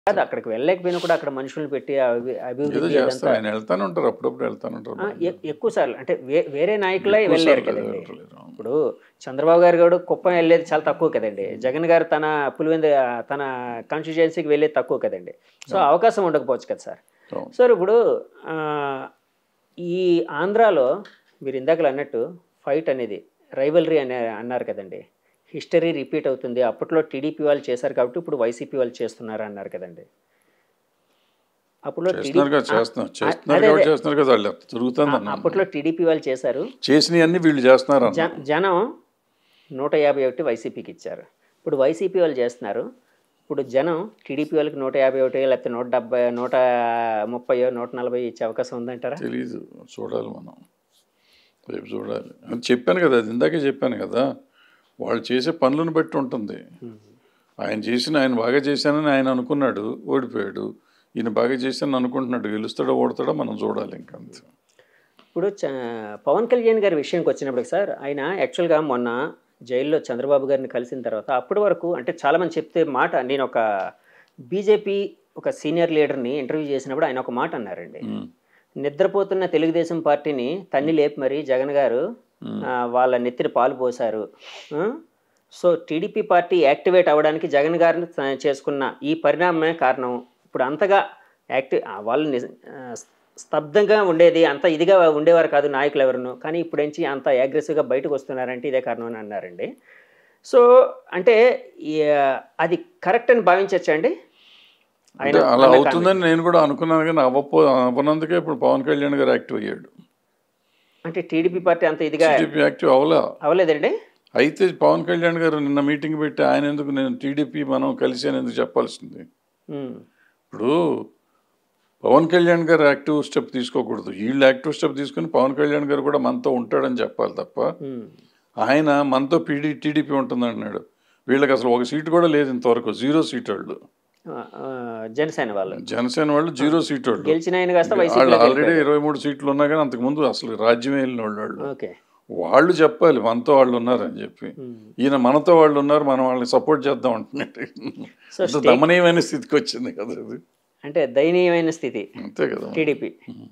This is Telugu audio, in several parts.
కాదు అక్కడికి వెళ్ళలేకపోయినా కూడా అక్కడ మనుషులను పెట్టి అభి- ఏదో అభివృద్ధి చేస్తారు ఇదంతా- ఆయన వెళ్తానే ఉంటారు అప్పుడప్పుడు వెళ్తానే ఉంటారు ఆ, ఎ- ఎక్కువ సార్లు అంటే వే- వేరే నాయకులే ఎక్కువ వెళ్ళారు సార్లు కదండి వెళ్ళలేరు. ఇప్పుడు చంద్రబాబు గారు కూడా కుప్పం వెళ్ళేది చాలా తక్కువ కదండి జగన్ గారు తన పులివెంద తన కాన్స్టిట్యుయెన్సీకి వెళ్ళేది తక్కువ కదండి సో అవకాశం ఉండకపోవచ్చు కదా సార్ అవును. సార్ ఇప్పుడు ఆ, ఈ ఆంధ్రాలో మీరు ఇందాకలు అన్నట్టు ఫైట్ అనేది రైవలరీ అనే అన్నారు కదండి హిస్టరీ రిపీట్ అవుతుంది అప్పట్లో టీడీపీ వాళ్ళు చేశారు కాబట్టి ఇప్పుడు వైసీపీ వాళ్ళు చేస్తున్నారు అన్నారు కదండి అప్పట్లో చేస్తున్నారు కదా టీడీపీ చేస్తున్నారు చేస్తున్నారు అదే, కాబట్టి అదే. చేస్తున్నారు కదా వాళ్ళు జరుగుతుంది అన్న అప్పట్లో టీడీపీ వాళ్ళు చేశారు చేసినవన్నీ వీళ్ళు చేస్తున్నారు అన్న జ- జనం నూట యాభై ఒకటి వైసీపీకి ఇచ్చారు ఇప్పుడు వైసీపీ వాళ్ళు చేస్తున్నారు ఇప్పుడు జనం టీడీపీ వాళ్ళకి నూట యాభై ఒకటి లేకపోతే నూట డెబ్బై నూట ముప్పై నూట నలభై ఇచ్చే అవకాశం ఉందంటారా తెలీదు చూడాలి మనం రేపు చూడాలి అని చెప్పాను కదా అది ఇందాకే చెప్పాను కదా వాళ్ళు చేసే పనులను బట్టి ఉంటుంది ఆయన చేసిన ఆయన బాగా చేశానని ఆయన అనుకున్నాడు ఓడిపోయాడు ఈయన బాగా చేశానని అనుకుంటున్నాడు గెలుస్తాడో ఓడతాడో మనం చూడాలి ఇంకా అంతే ఇప్పుడు చ- పవన్ కళ్యాణ్ గారి విషయానికి వచ్చినప్పుడు సార్ ఆయన యాక్చువల్గా మొన్న జైల్లో చంద్రబాబు గారిని కలిసిన తర్వాత అప్పటి వరకు అంటే చాలామంది చెప్తే మాట నేను ఒక బీజేపీ ఒక సీనియర్ లీడర్ని ఇంటర్వ్యూ చేసినప్పుడు ఆయన ఒక మాట అన్నారండి ఉమ్. నిద్రపోతున్న తెలుగుదేశం పార్టీని తన్ని లేపి మరి జగన్ గారు ఆ, వాళ్ళ నెత్తిన పాలు పోశారు ఆ? సో టీడీపీ పార్టీ యాక్టివేట్ అవ్వడానికి జగన్ గారిని త- చేసుకున్న ఈ పరిణామమే కారణం ఇప్పుడు అంతగా యాక్టివ్ ఆ, వాళ్ళు నిజ- ఆ, స్తబ్దంగా ఉండేది అంత ఇదిగా ఉండేవారు కాదు నాయకులు ఎవరును కానీ ఇప్పుడు నుంచి అంత అగ్రెసివ్గా బయటకు వస్తున్నారంటే ఇదే కారణం అని అన్నారండి సో అంటే ఈ, ఆ, అది కరెక్ట్ అని భావించవచ్చా అండి అంటే అలా అవుతుందని నేను కూడా అనుకున్నాను కానీ అవ్వపో అవ్వనందుకే ఇప్పుడు పవన్ కళ్యాణ్ గారు యాక్టివ్ అయ్యాడు అంటే టీడీపీ పార్టీ అంత ఇదిగా టీడీపీ యాక్టివ్ అవ్వలా అవ్వలేదండి అయితే పవన్ కళ్యాణ్ గారు నిన్న మీటింగ్ పెట్టి ఆయన ఎందుకు నేను టీడీపీ మనం కలిసి అని ఎందుకు చెప్పాల్సింది ఉమ్, ఇప్పుడు పవన్ కళ్యాణ్ గారు యాక్టివ్ స్టెప్ తీసుకోకూడదు వీళ్ళు యాక్టివ్ స్టెప్ తీసుకుని పవన్ కళ్యాణ్ గారు కూడా మనతో ఉంటాడని చెప్పాలి తప్ప ఉమ్. ఆయన మనతో పీడీ టీడీపీ ఉంటుంది అంటున్నాడు వీళ్ళకి అసలు ఒక సీటు కూడా లేదు ఇంతవరకు జీరో సీట్ వాళ్ళు ఆ, ఆ, జనసేన వాళ్ళు జనసేన వాళ్ళు జీరో సీట్ వాళ్ళు గెలిచిన ఆయన కాస్త వాళ్ళు వైసీపీలో ఆల్రెడీ ఇరవై మూడు సీట్లు ఉన్నా కానీ అంతకుముందు అసలు రాజ్యమే వెళ్ళిన వాళ్ళు వాళ్ళు ఓకే వాళ్ళు చెప్పాలి మనతో వాళ్ళు ఉన్నారని చెప్పి ఈయన మనతో వాళ్ళు ఉన్నారు మనం వాళ్ళని సపోర్ట్ చేద్దాం అంటున్నట్టు సో అంత దమనీయమైన స్థితికి వచ్చింది కదా అది అంటే దయనీయమైన స్థితి అంతే కదా టీడీపీ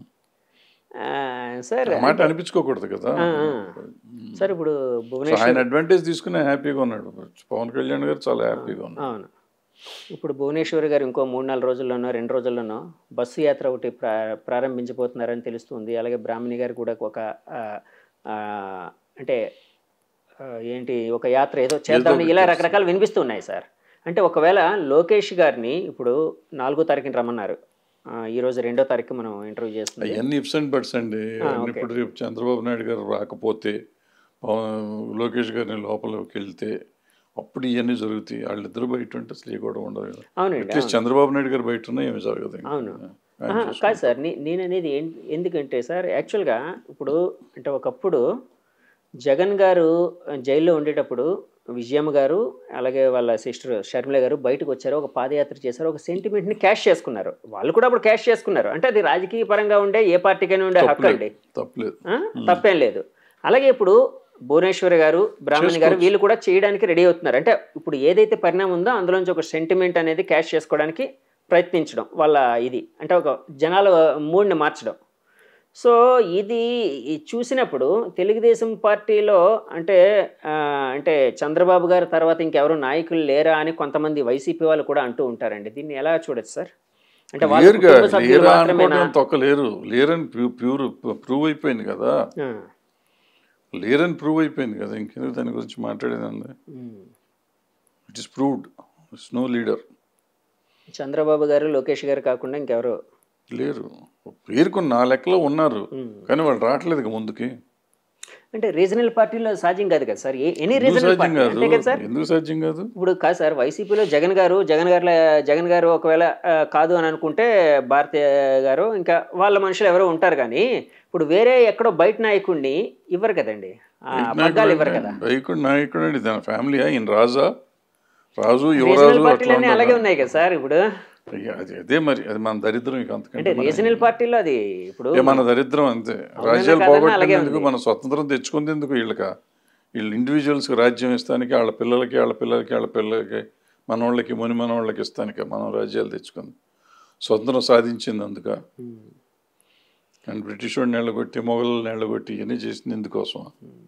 సార్ ఆ మాట అనిపించుకోకూడదు కదా ఆ, ఆ. సార్ ఇప్పుడు సో భువనేశ్వర్ ఆయన అడ్వాంటేజ్ తీసుకుని హ్యాపీగా ఉన్నాడు పవన్ కళ్యాణ్ గారు చాలా హ్యాపీగా ఉన్నాడు అవును ఇప్పుడు భువనేశ్వర్ గారు ఇంకో మూడు నాలుగు రోజుల్లోనో రెండు రోజుల్లోనో బస్సు యాత్ర ఒకటి ప్రా ప్రారంభించబోతున్నారని తెలుస్తుంది అలాగే బ్రాహ్మణి గారు కూడా ఒక ఆ, ఆ, అంటే ఆ, ఏంటి ఒక యాత్ర ఏదో చేద్దామని ఇలా రకరకాలు వినిపిస్తున్నాయి సార్ అంటే ఒకవేళ లోకేష్ గారిని ఇప్పుడు నాలుగో తారీఖున రమ్మన్నారు ఆ, ఈ రోజు రెండో తారీఖు మనం ఇంటర్వ్యూ చేస్తుంది అవన్నీ ఇప్స్ అండ్ బట్స్ అండి అవన్నీ ఇప్పుడు రేపు చంద్రబాబు నాయుడు గారు రాకపోతే పవన్ లోకేష్ గారిని లోపలికి వెళ్తే అప్పుడు ఇవన్నీ జరుగుతాయి వాళ్ళిద్దరు బయట ఉంటే అసలు ఏ కూడా ఉండదు కదా అవునండి అట్లీస్ట్ చంద్రబాబు నాయుడు గారు బయట ఉన్నా ఏమి జరగదు ఇంకా. అవును. ఆయన ఆహా, చూసుకుంటారు. కాదు సార్ నే- నేను అనేది ఏం- ఎందుకంటే సార్ యాక్చువల్గా ఇప్పుడు అంటే ఒకప్పుడు జగన్ గారు ఆ, జైల్లో ఉండేటప్పుడు విజయమ్మ గారు అలాగే వాళ్ళ సిస్టర్ షర్మిల గారు బయటకు వచ్చారు ఒక పాదయాత్ర చేశారు ఒక సెంటిమెంట్ని క్యాష్ చేసుకున్నారు వాళ్ళు కూడా అప్పుడు క్యాష్ చేసుకున్నారు అంటే అది రాజకీయ పరంగా ఉండే ఏ పార్టీకైనా ఉండే హక్కు అండి తప్పలేదు ఆ? తప్పేం లేదు అలాగే ఇప్పుడు భువనేశ్వరి గారు బ్రాహ్మణి గారు వీళ్ళు కూడా చేయడానికి రెడీ అవుతున్నారు అంటే ఇప్పుడు ఏదైతే పరిణామం ఉందో అందులోంచి ఒక సెంటిమెంట్ అనేది క్యాష్ చేసుకోవడానికి ప్రయత్నించడం వాళ్ళ ఇది అంటే ఒక జనాల మూడ్ని మార్చడం సో ఇది ఈ చూసినప్పుడు తెలుగుదేశం పార్టీలో అంటే ఆ, అంటే చంద్రబాబు గారి తర్వాత ఇంకెవరు నాయకులు లేరా అని కొంతమంది వైసీపీ వాళ్ళు కూడా అంటూ ఉంటారండి దీన్ని ఎలా చూడొచ్చు సార్ అంటే వాళ్ళ లేరుగా కుటుంబ సభ్యులు లేరా మాత్రమేనా అనుకోవడం తొక్క లేరు లేరని ప్యూ- ప్యూర్ ప్రూవ్ అయిపోయింది కదా ఆ, లేరని ప్రూవ్ అయిపోయింది కదా ఇంకెందుకు దాని గురించి మాట్లాడేదండి um. It is proved it's no leader Chandrababu garu Lokesh గారు కాకుండా ఇంకెవరు లేరు పేరుకున్న నా లెక్కలో ఉన్నారు కానీ వాళ్ళు రావట్లేదు ఇక ముందుకి అంటే రీజనల్ పార్టీలో సాధ్యం కాదు కదా సార్ ఏ- ఎనీ ఎందుకు రీజనల్ సాధ్యం పార్టీ కాదు అంతే కదా సార్ ఎందుకు సాధ్యం కాదు ఇప్పుడు కాదు సార్ వైసీపీలో జగన్ గారు జగన్ గారు జగన్ గారు ఒకవేళ ఆ, కాదు అని అనుకుంటే భారతీయ గారు ఇంకా వాళ్ళ మనుషులు ఎవరో ఉంటారు కానీ ఇప్పుడు వేరే ఎక్కడో బయట నాయకుడిని ఇవ్వరు కదండి ఆ, పగ్గాలు ఇవ్వరు కదా నాయకుడు నాయకుడు అండి తన ఫ్యామిలీ ఈయన రాజా రాజు రీజనల్ యువరాజు అట్లా పార్టీలన్నీ అలాగే ఉన్నాయి కదా సార్ ఇప్పుడు అయ్య, అది అదే మరి అది మన దరిద్రం ఇక అంటే అంతకంటే మన- రీజనల్ పార్టీలో అది ఇప్పుడు ఇక మన దరిద్రం అంతే రాజ్యాలు కాదన్నా అలాగే పోగొట్టేందుకు మన స్వతంత్రం తెచ్చుకునేందుకు వీళ్ళక వీళ్ళు ఇండివిజువల్స్కి రాజ్యం ఇస్తానికి వాళ్ళ పిల్లలకి వాళ్ళ పిల్లలకి వాళ్ళ పిల్లలకి మనవాళ్ళకి ముని మనవాళ్ళకి ఇస్తానిక మనం రాజ్యాలు తెచ్చుకుంది స్వతంత్రం సాధించింది అందుక ఉమ్. అండ్ బ్రిటిష్ వాడిని నెళ్ళగొట్టి మొఘలు నెళ్ళగొట్టి ఇవన్నీ చేసింది ఇందుకోసం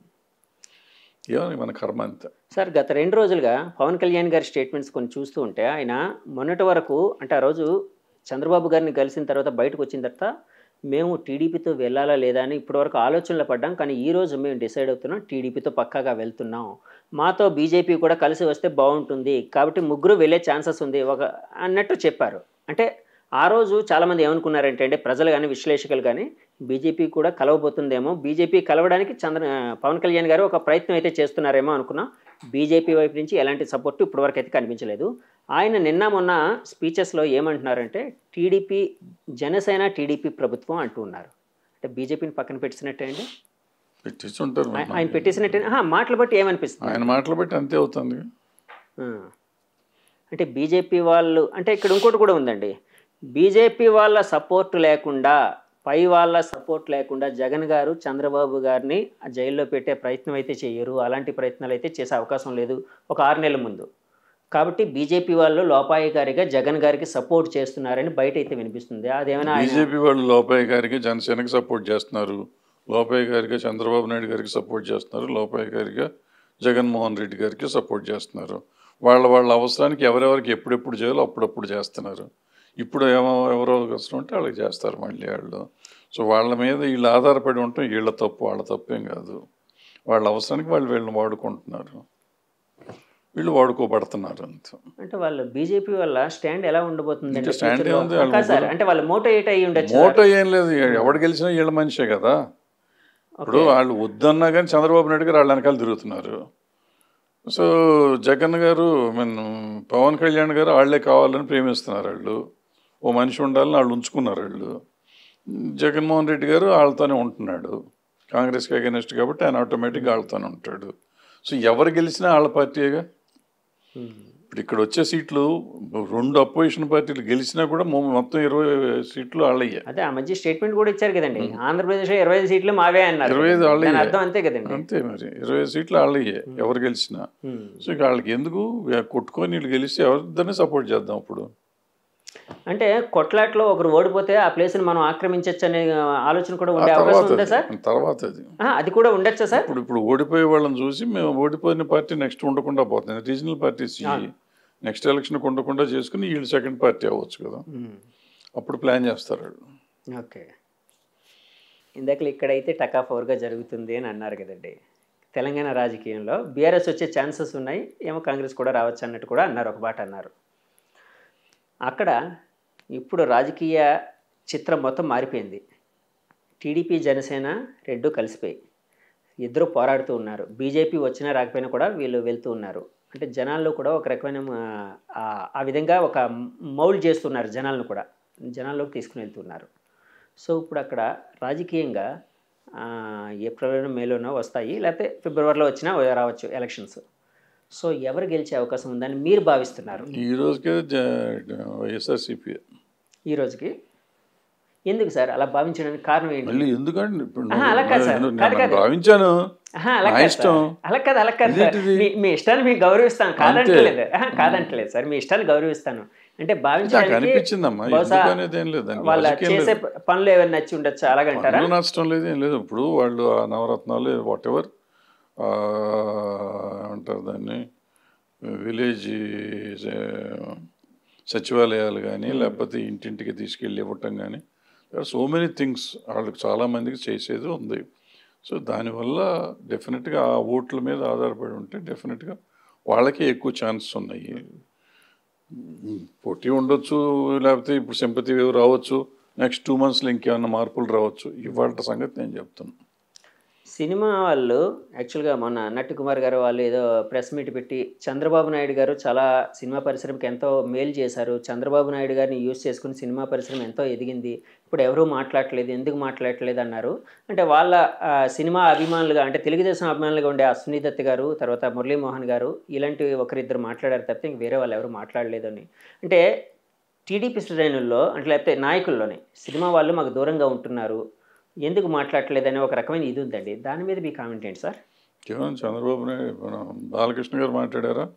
ఏమని మన కర్మ అంతే సార్ గత రెండు రోజులుగా పవన్ కళ్యాణ్ గారి స్టేట్మెంట్స్ కొన్ని చూస్తూ ఉంటే ఆయన మొన్నటి వరకు అంటే ఆ రోజు చంద్రబాబు గారిని కలిసిన తర్వాత బయటకు వచ్చిన తర్వాత మేము టీడీపీతో వెళ్ళాలా లేదా అని ఇప్పటివరకు ఆలోచనలో పడ్డాం కానీ ఈ రోజు మేము డిసైడ్ అవుతున్నాం టీడీపీతో పక్కాగా వెళ్తున్నాం మాతో బీజేపీ కూడా కలిసి వస్తే బాగుంటుంది కాబట్టి ముగ్గురు వెళ్ళే ఛాన్సెస్ ఉంది ఒక అన్నట్టు చెప్పారు అంటే ఆ రోజు చాలామంది ఏమనుకున్నారంటే అంటే ప్రజలు కానీ విశ్లేషకులు కానీ బీజేపీ కూడా కలవబోతుందేమో బీజేపీ కలవడానికి చంద్ర పవన్ కళ్యాణ్ గారు ఒక ప్రయత్నం అయితే చేస్తున్నారేమో అనుకున్నాం బీజేపీ వైపు నుంచి ఎలాంటి సపోర్ట్ ఇప్పటివరకు అయితే కనిపించలేదు ఆయన నిన్న మొన్న స్పీచెస్లో ఏమంటున్నారంటే టీడీపీ జనసేన టీడీపీ ప్రభుత్వం అంటూ ఉన్నారు అంటే బీజేపీని పక్కన పెట్టినట్టే అండి పెట్టేసి ఉంటారు మరి ఆయన పెట్టేసినట్టే ఆహా, మాటలు బట్టి ఏమనిపిస్తుంది ఆయన మాటలు బట్టి అంతే అవుతుంది ఆ. అంటే బీజేపీ వాళ్ళు అంటే ఇక్కడ ఇంకోటి కూడా ఉందండి బీజేపీ వాళ్ళ సపోర్ట్ లేకుండా పై వాళ్ళ సపోర్ట్ లేకుండా జగన్ గారు చంద్రబాబు గారిని ఆ జైల్లో పెట్టే ప్రయత్నం అయితే చేయరు అలాంటి ప్రయత్నాలు అయితే చేసే అవకాశం లేదు ఒక ఆరు నెలల ముందు కాబట్టి బీజేపీ వాళ్ళు లోపాయికారిగా జగన్ గారికి సపోర్ట్ చేస్తున్నారని బయట అయితే వినిపిస్తుంది అదేమైనా ఆయన- బీజేపీ వాళ్ళు లోపయ్య గారికి జనసేనకి సపోర్ట్ చేస్తున్నారు లోపయ్య గారికి చంద్రబాబు నాయుడు గారికి సపోర్ట్ చేస్తున్నారు లోపయ్య గారికి జగన్మోహన్ రెడ్డి గారికి సపోర్ట్ చేస్తున్నారు వాళ్ళ వాళ్ళ అవసరానికి ఎవరెవరికి ఎప్పుడెప్పుడు చేయాలో అప్పుడప్పుడు చేస్తున్నారు ఇప్పుడు ఏమో ఎవరో అవసరం ఉంటే వాళ్ళకి చేస్తారు మళ్ళీ వాళ్ళు సో వాళ్ళ మీద వీళ్ళు ఆధారపడి ఉండటం వీళ్ళ తప్పు వాళ్ళ తప్పేం కాదు వాళ్ళ అవసరానికి వాళ్ళు వీళ్ళని వాడుకుంటున్నారు వీళ్ళు వాడుకోబడుతున్నారు అంతే అంటే వాళ్ళు బీజేపీ వల్ల స్టాండ్ ఎలా ఉండబోతుంది ఇంకా stand ఏముంది? వాళ్ళు సార్ ముగ్గురు- అంటే వాళ్ళు మోటివేట్ అయ్యి ఉండొచ్చు మోటో ఏం లేదు ఎవడు గెలిచినా వీళ్ళ మనిషే కదా ఇప్పుడు వాళ్ళు వద్దన్నా కానీ చంద్రబాబు నాయుడు గారు వాళ్ళ వెనకాల తిరుగుతున్నారు సో జగన్ గారు మీన్ పవన్ కళ్యాణ్ గారు వాళ్ళే కావాలని ప్రేమిస్తున్నారు వాళ్ళు ఓ మనిషి ఉండాలని వాళ్ళు ఉంచుకున్నారు వాళ్ళు జగన్మోహన్ రెడ్డి గారు వాళ్ళతోనే ఉంటున్నాడు కాంగ్రెస్కి అగెనిస్ట్ కాబట్టి ఆయన ఆటోమేటిక్గా వాళ్ళతోనే ఉంటాడు సో ఎవరు గెలిచినా వాళ్ళ పార్టీగా ఉమ్. ఇప్పుడు ఇక్కడ వచ్చే సీట్లు రెండు అపోజిషన్ పార్టీలు గెలిచినా కూడా మొ- మొత్తం ఇరవై సీట్లు వాళ్ళయ్యాయి అదే ఆ మధ్య స్టేట్మెంట్ కూడా ఇచ్చారు కదండి ఆంధ్రప్రదేశ్ ఇరవై ఐదు సీట్లు మావే అన్నారు ఇరవై ఐదు వాళ్ళే. దాని అర్థం అంతే కదండి అంతే మరి ఇరవై సీట్లు వాళ్ళయ్యే ఎవరు గెలిచినా ఉమ్. సో ఇక వాళ్ళకి ఎందుకు ఇక కొట్టుకొని వీళ్ళు గెలిస్తే ఎవరిద్దరిని సపోర్ట్ చేద్దాం అప్పుడు అంటే కొట్లాట్లో ఒకరు ఓడిపోతే ఆ ప్లేస్ ని మనం ఆక్రమించవచ్చు అనే ఆలోచన కూడా ఆ ఉండే అవకాశం తర్వాత ఉందా సార్ అది. తర్వాత అది ఆ, అది కూడా ఉండొచ్చా సార్ ఇప్పుడు ఇప్పుడు ఓడిపోయే వాళ్ళని చూసి మేము ఓడిపోయిన పార్టీ నెక్స్ట్ ఉండకుండా పోతుంది రీజనల్ పార్టీస్ నెక్స్ట్ ఎలక్షన్ ఉండకుండా చేసుకుని వీళ్ళు సెకండ్ పార్టీ అవ్వచ్చు కదా అప్పుడు ప్లాన్ చేస్తారు వాళ్ళు ఓకే ఇందాక ఇక్కడైతే టకా ఫోర్గా జరుగుతుంది అని అన్నారు కదండి తెలంగాణ రాజకీయంలో బీఆర్ఎస్ వచ్చే ఛాన్సెస్ ఉన్నాయి ఏమో కాంగ్రెస్ కూడా రావచ్చు అన్నట్టు కూడా అన్నారు ఒక మాట అన్నారు అక్కడ ఇప్పుడు రాజకీయ చిత్రం మొత్తం మారిపోయింది టీడీపీ జనసేన రెండు కలిసిపోయి ఇద్దరు పోరాడుతూ ఉన్నారు బీజేపీ వచ్చినా రాకపోయినా కూడా వీళ్ళు వెళ్తూ ఉన్నారు అంటే జనాల్లో కూడా ఒక రకమైన ఆ, ఆ విధంగా ఒక మౌల్డ్ చేస్తున్నారు జనాలను కూడా జనాల్లోకి తీసుకుని వెళ్తున్నారు సో ఇప్పుడు అక్కడ రాజకీయంగా ఆ, ఏప్రిల్లోనో మేలోనో వస్తాయి లేకపోతే ఫిబ్రవరిలో వచ్చినా రావచ్చు ఎలక్షన్స్ సో ఎవరు గెలిచే అవకాశం ఉందని మీరు భావిస్తున్నారు ఈ రోజుకే జ- వైఎస్ఆర్సీపీ ఈ రోజుకి ఎందుకు సార్ అలా భావించడానికి కారణం ఏంటి మళ్ళీ ఎందుకంటే ఇప్పుడు ఆహా, అలా కాదు సార్. నేను- కాదు, నేను కాదు. భావించాను ఆహా, అలా నా కాదు ఇష్టం. సార్. అలా కాదు అలా కాదు సార్. ఇదేంటిది? మీ- మీ ఇష్టాన్ని మీకు గౌరవిస్తాం కాదంటలేదు ఆహా, కాదంటలేదు సార్ మీ ఇష్టాన్ని గౌరవిస్తాను అంటే నాకు భావించడానికి అనిపించిందమ్మా బహుశా ఎందుకు అనేది ఏం లేదు దానికి వాళ్ళ logic ఏం చేసే లేదు. పనులు ఏమైనా నచ్చి ఉండొచ్చు అలాగంటారా పనులు నష్టం లేదు ఏం లేదు ఇప్పుడు వాళ్ళు ఆ నవరత్నాలు వాట్ ఎవర్ అంటారు దాన్ని విలేజ్ సచివాలయాలు కానీ లేకపోతే ఇంటింటికి తీసుకెళ్ళి ఇవ్వటం కానీ సో మెనీ థింగ్స్ వాళ్ళకి చాలామందికి చేసేది ఉంది సో దానివల్ల డెఫినెట్గా ఆ ఓట్ల మీద ఆధారపడి ఉంటే డెఫినెట్గా వాళ్ళకే ఎక్కువ ఛాన్సెస్ ఉన్నాయి పోటీ ఉండొచ్చు లేకపోతే ఇప్పుడు సింపతి వేవ్ రావచ్చు నెక్స్ట్ టూ మంత్స్లో ఇంకేమైనా మార్పులు రావచ్చు ఇవాళ సంగతి నేను చెప్తాను సినిమా వాళ్ళు యాక్చువల్గా మొన్న నట్టి కుమార్ గారు వాళ్ళు ఏదో ప్రెస్ మీట్ పెట్టి చంద్రబాబు నాయుడు గారు చాలా సినిమా పరిశ్రమకి ఎంతో మేలు చేశారు చంద్రబాబు నాయుడు గారిని యూజ్ చేసుకుని సినిమా పరిశ్రమ ఎంతో ఎదిగింది ఇప్పుడు ఎవరూ మాట్లాడట్లేదు ఎందుకు మాట్లాడట్లేదు అన్నారు అంటే వాళ్ళ ఆ, సినిమా అభిమానులుగా అంటే తెలుగుదేశం అభిమానులుగా ఉండే అశ్విని దత్ గారు తర్వాత మురళీమోహన్ గారు ఇలాంటి ఒకరిద్దరు మాట్లాడారు తప్పితే ఇంక వేరే వాళ్ళు ఎవరు మాట్లాడలేదు అని అంటే టీడీపీ శ్రేణుల్లో అంటే లేకపోతే నాయకుల్లోనే సినిమా వాళ్ళు మాకు దూరంగా ఉంటున్నారు ఎందుకు మాట్లాడట్లేదనే ఒక రకమైన ఇది ఉందండి దాని మీద మీ కామెంట్ ఏంటి సార్ కేవలం చంద్రబాబు నాయుడు మన బాలకృష్ణ గారు మాట్లాడారా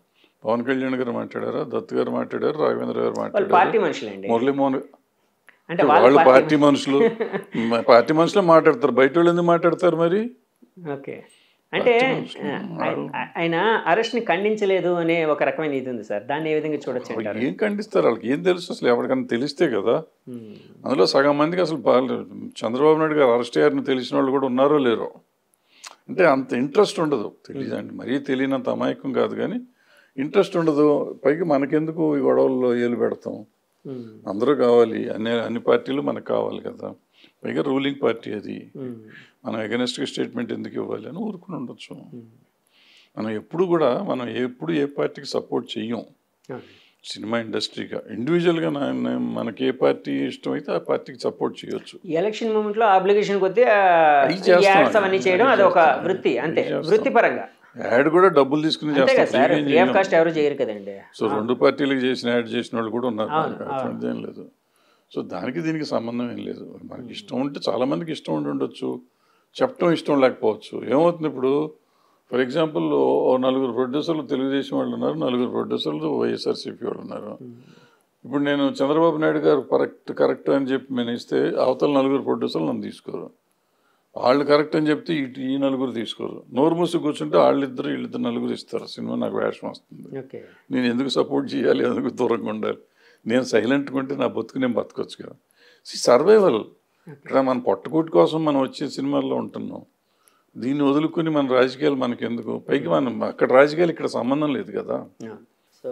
పవన్ కళ్యాణ్ గారు మాట్లాడారా దత్ గారు మాట్లాడారు రాఘవేంద్ర గారు వాళ్ళు మాట్లాడారు పార్టీ మనుషులండి మురళీమోహన్ అంటే వాళ్ళు వాళ్ళ పార్టీ మనుషులు మ- పార్టీ మనుషులే మాట్లాడతారు బయట వాళ్ళు ఎందుకు మాట్లాడతారు మరి ఓకే అంటే ఆ, ఆ- ఆయన అరెస్ట్ ని ఖండించలేదు అనే ఒక రకమైన ఇది ఉంది సార్ దాన్ని ఏ విధంగా చూడొచ్చు అంటారు ఏం ఖండిస్తారు వాళ్ళకి ఏం తెలుసు అసలు ఎవరికైనా తెలిస్తే కదా ఉమ్. అందులో సగం మందికి అసలు పాలు- చంద్రబాబు నాయుడు గారు అరెస్ట్ అయ్యారని తెలిసిన వాళ్ళు కూడా ఉన్నారో లేరో అంటే అంత ఇంట్రెస్ట్ ఉండదు తెలియదు అంటే మరీ తెలియనంత అమాయకం కాదు కానీ ఇంట్రెస్ట్ ఉండదు పైకి మనకెందుకు ఈ గొడవల్లో ఏలు పెడతాం ఉమ్. అందరూ కావాలి అన్ని అన్ని పార్టీలు మనకు కావాలి కదా పైగా రూలింగ్ పార్టీ అది ఉమ్. మనం ఎగనెస్ట్గా స్టేట్మెంట్ ఎందుకు ఇవ్వాలి అని ఊరుకుని ఉండొచ్చు ఉమ్. మనం ఎప్పుడు కూడా మనం ఎప్పుడు ఏ పార్టీకి సపోర్ట్ చెయ్యం అవును. సినిమా ఇండస్ట్రీగా ఇండివిజువల్గా నా- నా- మనకి ఏ పార్టీ ఇష్టమైతే ఆ పార్టీకి సపోర్ట్ చేయొచ్చు ఈ ఎలక్షన్ మూమెంట్ లో అబ్లిగేషన్ కొద్దీ ఆ, అవి చేస్తాం. యాడ్స్ అవన్నీ చేయడం అవి అది ఒక చేస్తాం. వృత్తి అంతే అవి చేస్తాం. వృత్తిపరంగా యాడ్ కూడా డబ్బులు తీసుకుని అంతే కదా చేస్తారు సార్ ఫ్రీగా ఏం ఫ్రీ ఆఫ్ చేయం. కాస్ట్ ఎవరు చేయరు కదండి సో రెండు పార్టీలకు చేసిన యాడ్ చేసిన వాళ్ళు కూడా ఉన్నారు అవును, మనకి. అటువంటిది ఏం లేదు సో దానికి దీనికి సంబంధం ఏం లేదు మనకి ఇష్టం ఉంటే చాలా మందికి ఇష్టం ఉండి ఉండొచ్చు చెప్పడం ఇష్టం లేకపోవచ్చు ఏమవుతుంది ఇప్పుడు ఫర్ ఎగ్జాంపుల్ ఓ నలుగురు ప్రొడ్యూసర్లు తెలుగుదేశం వాళ్ళు ఉన్నారు నలుగురు ప్రొడ్యూసర్లు వైఎస్ఆర్సీపీ వాళ్ళు ఉన్నారు ఇప్పుడు నేను చంద్రబాబు నాయుడు గారు కరెక్ట్ కరెక్ట్ అని చెప్పి నేను ఇస్తే అవతల నలుగురు ప్రొడ్యూసర్లు నన్ను తీసుకోరు వాళ్ళు కరెక్ట్ అని చెప్తే ఇటు ఈ నలుగురు తీసుకోరు నోరు మూసి కూర్చుంటే వాళ్ళిద్దరు వీళ్ళిద్దరు నలుగురు ఇస్తారు సినిమా నాకు వేషం వస్తుంది ఓకే నేను ఎందుకు సపోర్ట్ చేయాలి ఎందుకు దూరంగా ఉండాలి నేను సైలెంట్గా ఉంటే నా బతుకు నేను బతకొచ్చు కదా సర్వైవల్ ఇక్కడ మన పొట్టకూటి కోసం మనం వచ్చే సినిమాల్లో ఉంటున్నాం దీన్ని వదులుకుని మన రాజకీయాలు మనకి ఎందుకు పైకి మనం అక్కడ రాజకీయాలు ఇక్కడ సంబంధం లేదు కదా సో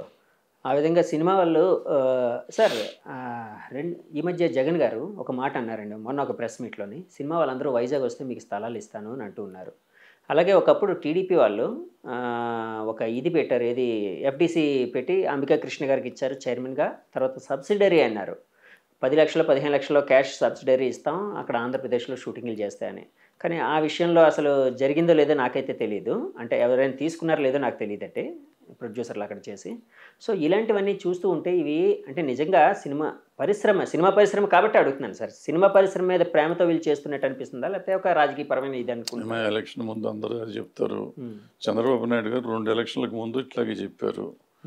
ఆ విధంగా సినిమా వాళ్ళు ఆ, సార్ ఆ, రెండు ఈ మధ్య జగన్ గారు ఒక మాట అన్నారండి మొన్న ఒక ప్రెస్ మీట్లోని సినిమా వాళ్ళందరూ వైజాగ్ వస్తే మీకు స్థలాలు ఇస్తాను అని అంటూ ఉన్నారు అలాగే ఒకప్పుడు టీడీపీ వాళ్ళు ఆ, ఒక ఇది పెట్టారు ఏది ఎఫ్డిసి పెట్టి అంబికా కృష్ణ గారికి ఇచ్చారు చైర్మన్గా తర్వాత సబ్సిడరీ అన్నారు పది లక్షలు పదిహేను లక్షలు క్యాష్ సబ్సిడరీ ఇస్తాం అక్కడ ఆంధ్రప్రదేశ్లో షూటింగ్లు చేస్తాయని కానీ ఆ విషయంలో అసలు జరిగిందో లేదో నాకైతే తెలియదు అంటే ఎవరైనా తీసుకున్నారో లేదో నాకు తెలియదు అంటే ప్రొడ్యూసర్లు అక్కడ చేసి సో ఇలాంటివన్నీ చూస్తూ ఉంటే ఇవి అంటే నిజంగా సినిమా పరిశ్రమ సినిమా పరిశ్రమ కాబట్టి అడుగుతున్నాను సార్ సినిమా పరిశ్రమ మీద ప్రేమతో వీళ్ళు చేస్తున్నట్టు అనిపిస్తుందా లేకపోతే ఒక రాజకీయపరమైన ఇది అనుకుంటున్నా సినిమా ఎలక్షన్ ముందు అందరూ అది చెప్తారు చంద్రబాబు నాయుడు గారు రెండు ఎలక్షన్లకు ముందు ఇట్లాగే చెప్పారు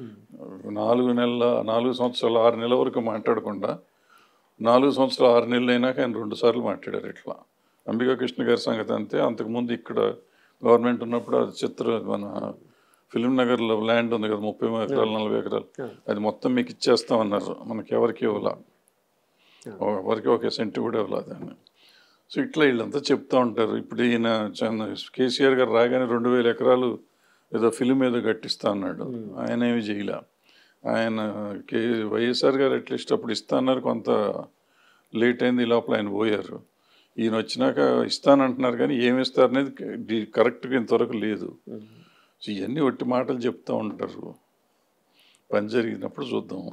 నాలుగు నెలల నాలుగు సంవత్సరాలు ఆరు నెలల వరకు మాట్లాడకుండా నాలుగు సంవత్సరాలు ఆరు నెలలు అయినాక ఆయన రెండు సార్లు మాట్లాడారు ఇట్లా అంబికా కృష్ణ గారి సంగతి అంతే అంతకుముందు ఇక్కడ గవర్నమెంట్ ఉన్నప్పుడు అది చిత్ర మన ఫిలిం నగర్లో ల్యాండ్ ఉంది కదా ముప్పై ఎకరాలు నలభై ఎకరాలు అది మొత్తం మీకు ఇచ్చేస్తామన్నారు మనకి ఎవరికి ఇవ్వాల ఎవరికి ఒక సెంటు కూడా ఇవ్వాల దాన్ని సో ఇట్లా వీళ్ళంతా చెప్తా ఉంటారు ఇప్పుడు ఈయన చంద్ర కేసీఆర్ గారు రాగానే రెండు వేల ఎకరాలు ఏదో ఫిలిం ఏదో కట్టిస్తా అన్నాడు ఆయన ఏమి చేయలే ఆయన కే వైఎస్ఆర్ గారు అట్లీస్ట్ అప్పుడు ఇస్తా అన్నారు కొంత లేట్ అయింది ఈ లోపల ఆయన పోయారు ఈయన వచ్చినాక ఇస్తానంటున్నారు కానీ ఏమి ఇస్తారు అనేది డి- కరెక్ట్గా ఇంతవరకు లేదు సో ఇవన్నీ ఒట్టి మాటలు చెప్తూ ఉంటారు పని జరిగినప్పుడు చూద్దాం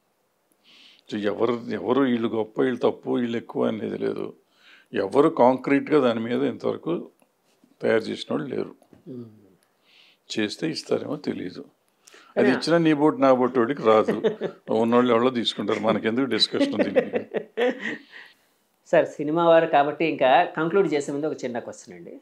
సో ఎవరు ఎవరు వీళ్ళు గొప్ప వీళ్ళు తప్పు వీళ్ళు ఎక్కువ అనేది లేదు ఎవరు కాంక్రీట్గా దాని మీద ఇంతవరకు తయారు చేసిన వాళ్ళు లేరు చేస్తే ఇస్తారేమో తెలియదు అది ఇచ్చినా నీ బోట్ నా బోట్ వాడికి రాదు ఉన్నోళ్ళు ఎవరో తీసుకుంటారు మనకెందుకు డిస్కషన్ దీనికి సార్ సినిమా వారు కాబట్టి ఇంకా కంక్లూడ్ చేసే ముందు ఒక చిన్న క్వశ్చన్ అండి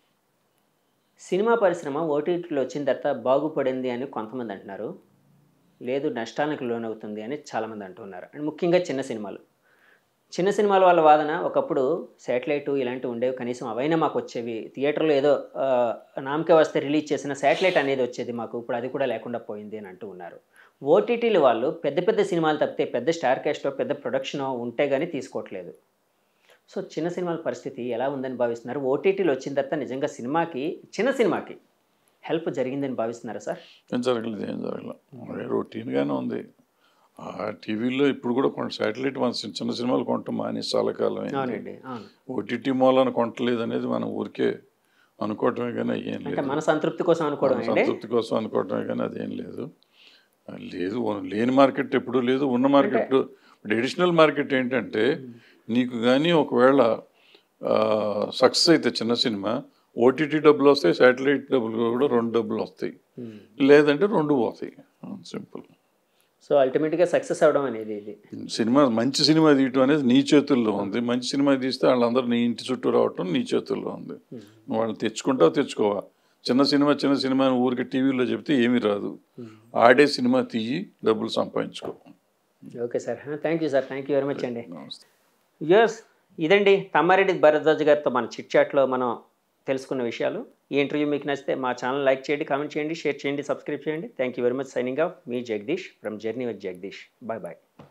సినిమా పరిశ్రమ ఓటీటీలో వచ్చిన తర్వాత బాగుపడింది అని కొంతమంది అంటున్నారు లేదు నష్టానికి లోనవుతుంది అని చాలామంది అంటున్నారు అండ్ ముఖ్యంగా చిన్న సినిమాలు చిన్న సినిమాల వాళ్ళ వాదన ఒకప్పుడు శాటిలైట్ ఇలాంటివి ఉండేవి కనీసం అవైనా మాకు వచ్చేవి థియేటర్లో ఏదో ఆ, నామకే వస్తే రిలీజ్ చేసిన శాటిలైట్ అనేది వచ్చేది మాకు ఇప్పుడు అది కూడా లేకుండా పోయింది అని అంటూ ఉన్నారు ఓటీటీలు వాళ్ళు పెద్ద పెద్ద సినిమాలు తప్పితే పెద్ద స్టార్ క్యాస్టో పెద్ద ప్రొడక్షన్ ఉంటే కానీ తీసుకోవట్లేదు సో చిన్న సినిమాల పరిస్థితి ఎలా ఉందని భావిస్తున్నారు ఓటీటీలు వచ్చిన తర్వాత నిజంగా సినిమాకి చిన్న సినిమాకి హెల్ప్ జరిగిందని భావిస్తున్నారా సార్ ఏం జరగలేదు ఏం జరగలేదు అదే రొటీన్గానే ఉంది ఆ టీవీలో ఇప్పుడు కూడా కొంత శాటిలైట్ మన చిన్న చిన్న సినిమాలు కొంటాం మానేసి చాలా కాలం అయింది అవునండి అవును ఓటీటీ మూలన కొంటలేదు అనేది మనం ఊరికే అనుకోవటమే కానీ ఏం అంటే లేదు మన సంతృప్తి కోసం అనుకోవడం మన అండి సంతృప్తి కోసం అనుకోవటమే కానీ అదేం లేదు ఆ, లేదు ఉ- లేని మార్కెట్ ఎప్పుడు లేదు ఉన్న మార్కెట్ ఇప్పుడు ఎడిషనల్ మార్కెట్ ఏంటంటే నీకు కానీ ఒకవేళ సక్సెస్ అయితే చిన్న సినిమా ఓటీటీ డబ్బులు వస్తాయి శాటిలైట్ డబ్బులు కూడా రెండు డబ్బులు వస్తాయి లేదంటే రెండు పోతాయి సింపుల్ సో అల్టిమేట్గా సక్సెస్ అవడం అనేది ఇది సినిమా మంచి సినిమా తీయటం అనేది నీ చేతుల్లో ఉంది మంచి సినిమా తీస్తే వాళ్ళందరూ నీ ఇంటి చుట్టూ రావటం నీ చేతుల్లో ఉంది నువ్వు వాళ్ళని తెచ్చుకుంటావు తెచ్చుకోవా చిన్న సినిమా చిన్న సినిమా అని ఊరికి టీవీలో చెప్తే ఏమీ రాదు ఆడే సినిమా తీయి డబ్బులు సంపాదించుకో okay sir thank you sir thank you very much అండి నమస్తే యస్ ఇదండి తమ్మారెడ్డి భరద్వాజ్ గారితో మన చిట్ చాట్లో మనం తెలుసుకున్న విషయాలు ఈ ఇంటర్వ్యూ మీకు నచ్చితే మా ఛానల్ లైక్ చేయండి కామెంట్ చేయండి షేర్ చేయండి సబ్స్క్రైబ్ చేయండి thank you very much signing off మీ Jagadish from journey with Jagadish bye bye